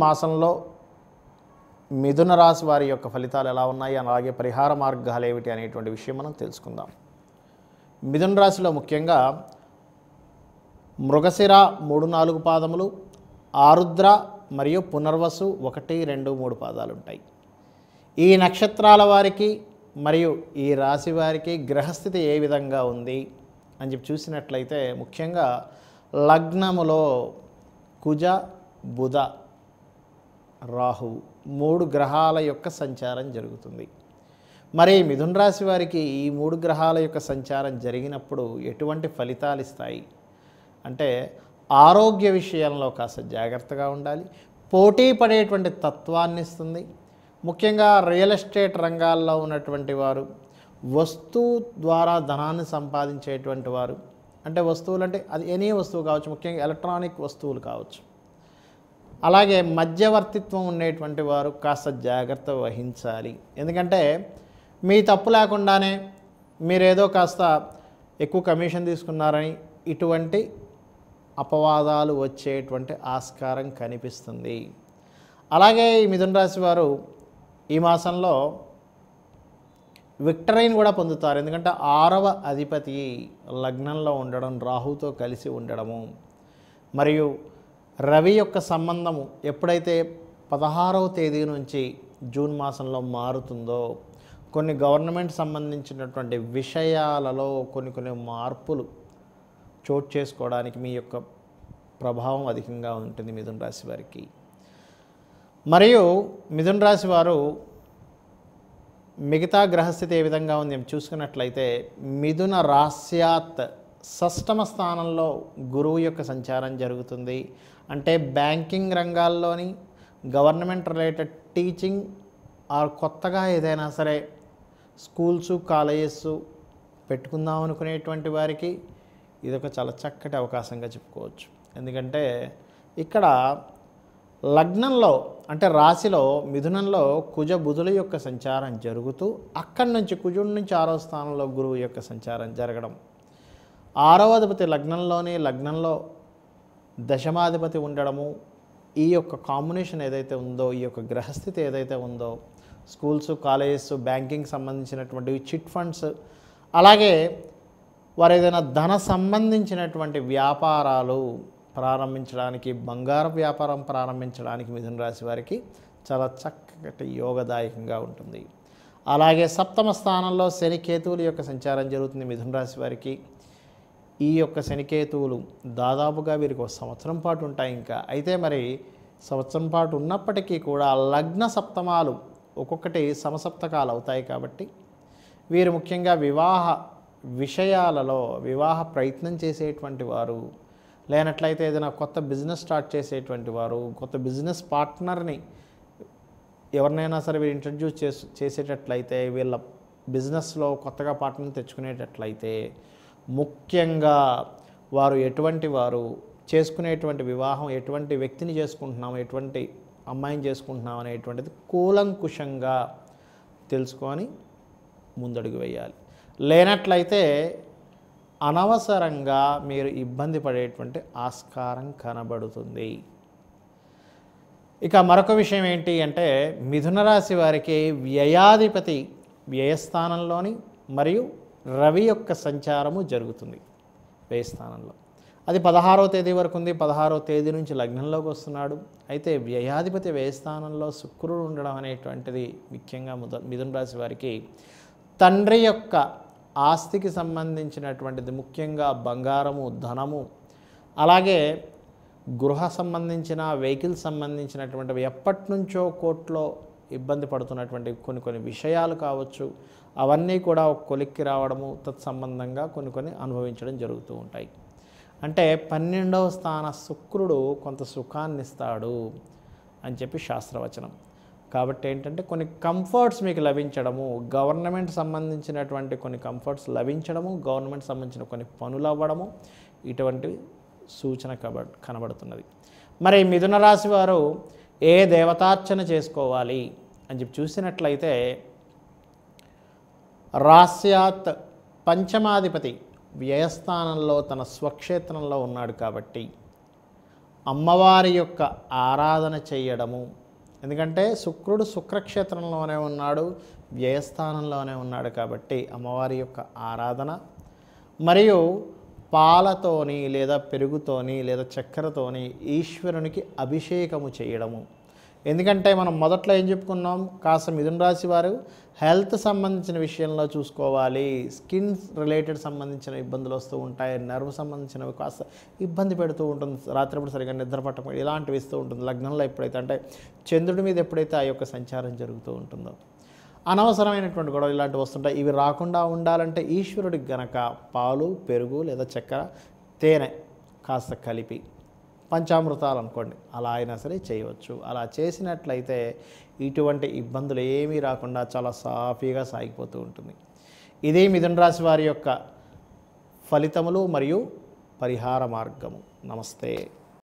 మాసంలో మిథున రాశి వారి యొక్క ఫలితాలు ఎలా ఉన్నాయి అలాగే పరిహార మార్గాలు ఏమిటి అనేటువంటి విషయం మనం తెలుసుకుందాం మిథున రాశిలో ముఖ్యంగా మృగశిర మూడు నాలుగు పాదములు ఆరుద్ర మరియు పునర్వసు ఒకటి రెండు మూడు పాదాలు ఉంటాయి ఈ నక్షత్రాల వారికి మరియు ఈ రాశి వారికి గ్రహస్థితి ఏ విధంగా ఉంది అని చెప్పి చూసినట్లయితే ముఖ్యంగా లగ్నములో కుజ బుధ రాహు మూడు గ్రహాల యొక్క సంచారం జరుగుతుంది మరి మిథున రాశి వారికి ఈ మూడు గ్రహాల యొక్క సంచారం జరిగినప్పుడు ఎటువంటి ఫలితాలు ఇస్తాయి అంటే ఆరోగ్య విషయంలో కాస్త జాగ్రత్తగా ఉండాలి పోటీ పడేటువంటి తత్వాన్ని ఇస్తుంది ముఖ్యంగా రియల్ ఎస్టేట్ రంగాల్లో ఉన్నటువంటి వారు వస్తువు ద్వారా ధనాన్ని సంపాదించేటువంటి వారు అంటే వస్తువులు అంటే అది ఎనీ వస్తువు కావచ్చు ముఖ్యంగా ఎలక్ట్రానిక్ వస్తువులు కావచ్చు అలాగే మధ్యవర్తిత్వం ఉండేటువంటి వారు కాస్త జాగ్రత్త వహించాలి ఎందుకంటే మీ తప్పు లేకుండానే మీరేదో కాస్త ఎక్కువ కమిషన్ తీసుకున్నారని ఇటువంటి అపవాదాలు వచ్చేటువంటి ఆస్కారం కనిపిస్తుంది అలాగే ఈ మిథున రాశి వారు ఈ మాసంలో విక్టరీని కూడా పొందుతారు ఎందుకంటే ఆరవ అధిపతి లగ్నంలో ఉండడం రాహుతో కలిసి ఉండడము మరియు రవి యొక్క సంబంధము ఎప్పుడైతే పదహారవ తేదీ నుంచి జూన్ మాసంలో మారుతుందో కొన్ని గవర్నమెంట్ సంబంధించినటువంటి విషయాలలో కొన్ని కొన్ని మార్పులు చోటు చేసుకోవడానికి మీ యొక్క ప్రభావం అధికంగా ఉంటుంది మిథున రాశి వారికి మరియు మిథున రాశి వారు మిగతా గ్రహస్థితి ఏ విధంగా ఉంది అని చూసుకున్నట్లయితే మిథున రాస్యాత్ షష్టమ స్థానంలో గురువు యొక్క సంచారం జరుగుతుంది అంటే బ్యాంకింగ్ రంగాల్లోని గవర్నమెంట్ రిలేటెడ్ టీచింగ్ ఆర్ కొత్తగా ఏదైనా సరే స్కూల్స్ కాలేజెస్ పెట్టుకుందాం అనుకునేటువంటి వారికి ఇదొక చాలా చక్కటి అవకాశంగా చెప్పుకోవచ్చు ఎందుకంటే ఇక్కడ లగ్నంలో అంటే రాశిలో మిథునంలో కుజ బుధుల యొక్క సంచారం జరుగుతూ అక్కడి నుంచి కుజుడి నుంచి ఆరో స్థానంలో గురువు యొక్క సంచారం జరగడం ఆరవ అధిపతి లగ్నంలోని లగ్నంలో దశమాధిపతి ఉండడము ఈ యొక్క కాంబినేషన్ ఏదైతే ఉందో ఈ యొక్క గ్రహస్థితి ఏదైతే ఉందో స్కూల్స్ కాలేజెస్ బ్యాంకింగ్ సంబంధించినటువంటి చిట్ ఫండ్స్ అలాగే వారు ఏదైనా ధన సంబంధించినటువంటి వ్యాపారాలు ప్రారంభించడానికి బంగారు వ్యాపారం ప్రారంభించడానికి మిథున రాశి వారికి చాలా చక్కటి యోగదాయకంగా ఉంటుంది అలాగే సప్తమ స్థానంలో శని కేతువుల యొక్క సంచారం జరుగుతుంది మిథున రాశి వారికి ఈ యొక్క శనికేతువులు దాదాపుగా వీరికి ఒక సంవత్సరం పాటు ఉంటాయి ఇంకా అయితే మరి సంవత్సరం పాటు ఉన్నప్పటికీ కూడా లగ్న సప్తమాలు ఒక్కొక్కటి సమసప్తకాలు అవుతాయి కాబట్టి వీరు ముఖ్యంగా వివాహ విషయాలలో వివాహ ప్రయత్నం చేసేటువంటి వారు లేనట్లయితే ఏదైనా కొత్త బిజినెస్ స్టార్ట్ చేసేటువంటి వారు కొత్త బిజినెస్ పార్ట్నర్ని ఎవరినైనా సరే వీరు ఇంట్రడ్యూస్ చేసి చేసేటట్లయితే వీళ్ళ బిజినెస్లో కొత్తగా పార్ట్నర్ తెచ్చుకునేటట్లయితే ముఖ్యంగా వారు ఎటువంటి వారు చేసుకునేటువంటి వివాహం ఎటువంటి వ్యక్తిని చేసుకుంటున్నాం ఎటువంటి అమ్మాయిని చేసుకుంటున్నాం అనేటువంటిది కూలంకుషంగా తెలుసుకొని ముందడుగు వేయాలి లేనట్లయితే అనవసరంగా మీరు ఇబ్బంది పడేటువంటి ఆస్కారం కనబడుతుంది ఇక మరొక విషయం ఏంటి అంటే మిథున రాశి వారికి వ్యయాధిపతి వ్యయస్థానంలోని మరియు రవి యొక్క సంచారము జరుగుతుంది వ్యయస్థానంలో అది పదహారో తేదీ వరకు ఉంది పదహారో తేదీ నుంచి లగ్నంలోకి వస్తున్నాడు అయితే వ్యయాధిపతి వ్యయస్థానంలో శుక్రుడు ఉండడం అనేటువంటిది ముఖ్యంగా ముద మిథున రాశి వారికి తండ్రి యొక్క ఆస్తికి సంబంధించినటువంటిది ముఖ్యంగా బంగారము ధనము అలాగే గృహ సంబంధించిన వెహికల్ సంబంధించినటువంటివి ఎప్పటి నుంచో కోర్టులో ఇబ్బంది పడుతున్నటువంటి కొన్ని కొన్ని విషయాలు కావచ్చు అవన్నీ కూడా ఒక కొలిక్కి రావడము తత్సంబంధంగా కొన్ని కొన్ని అనుభవించడం జరుగుతూ ఉంటాయి అంటే పన్నెండవ స్థాన శుక్రుడు కొంత సుఖాన్ని ఇస్తాడు అని చెప్పి శాస్త్రవచనం కాబట్టి ఏంటంటే కొన్ని కంఫర్ట్స్ మీకు లభించడము గవర్నమెంట్ సంబంధించినటువంటి కొన్ని కంఫర్ట్స్ లభించడము గవర్నమెంట్ సంబంధించిన కొన్ని పనులు అవ్వడము ఇటువంటి సూచన కబ కనబడుతున్నది మరి మిథున రాశి వారు ఏ దేవతార్చన చేసుకోవాలి అని చెప్పి చూసినట్లయితే రాస్యాత్ పంచమాధిపతి వ్యయస్థానంలో తన స్వక్షేత్రంలో ఉన్నాడు కాబట్టి అమ్మవారి యొక్క ఆరాధన చేయడము ఎందుకంటే శుక్రుడు శుక్రక్షేత్రంలోనే ఉన్నాడు వ్యయస్థానంలోనే ఉన్నాడు కాబట్టి అమ్మవారి యొక్క ఆరాధన మరియు పాలతోని లేదా పెరుగుతోని లేదా చక్కెరతోని ఈశ్వరునికి అభిషేకము చేయడము ఎందుకంటే మనం మొదట్లో ఏం చెప్పుకున్నాం కాస్త మిథున రాశి వారు హెల్త్ సంబంధించిన విషయంలో చూసుకోవాలి స్కిన్ రిలేటెడ్ సంబంధించిన ఇబ్బందులు వస్తూ ఉంటాయి నర్వ్ సంబంధించినవి కాస్త ఇబ్బంది పెడుతూ ఉంటుంది రాత్రిపూట సరిగ్గా నిద్ర పట్టడం ఇలాంటివి ఇస్తూ ఉంటుంది లగ్నంలో ఎప్పుడైతే అంటే చంద్రుడి మీద ఎప్పుడైతే ఆ యొక్క సంచారం జరుగుతూ ఉంటుందో అనవసరమైనటువంటి గొడవలు ఇలాంటివి వస్తుంటాయి ఇవి రాకుండా ఉండాలంటే ఈశ్వరుడికి గనక పాలు పెరుగు లేదా చక్కెర తేనె కాస్త కలిపి పంచామృతాలు అనుకోండి అలా అయినా సరే చేయవచ్చు అలా చేసినట్లయితే ఇటువంటి ఇబ్బందులు ఏమీ రాకుండా చాలా సాఫీగా సాగిపోతూ ఉంటుంది ఇదే మిథున రాశి వారి యొక్క ఫలితములు మరియు పరిహార మార్గము నమస్తే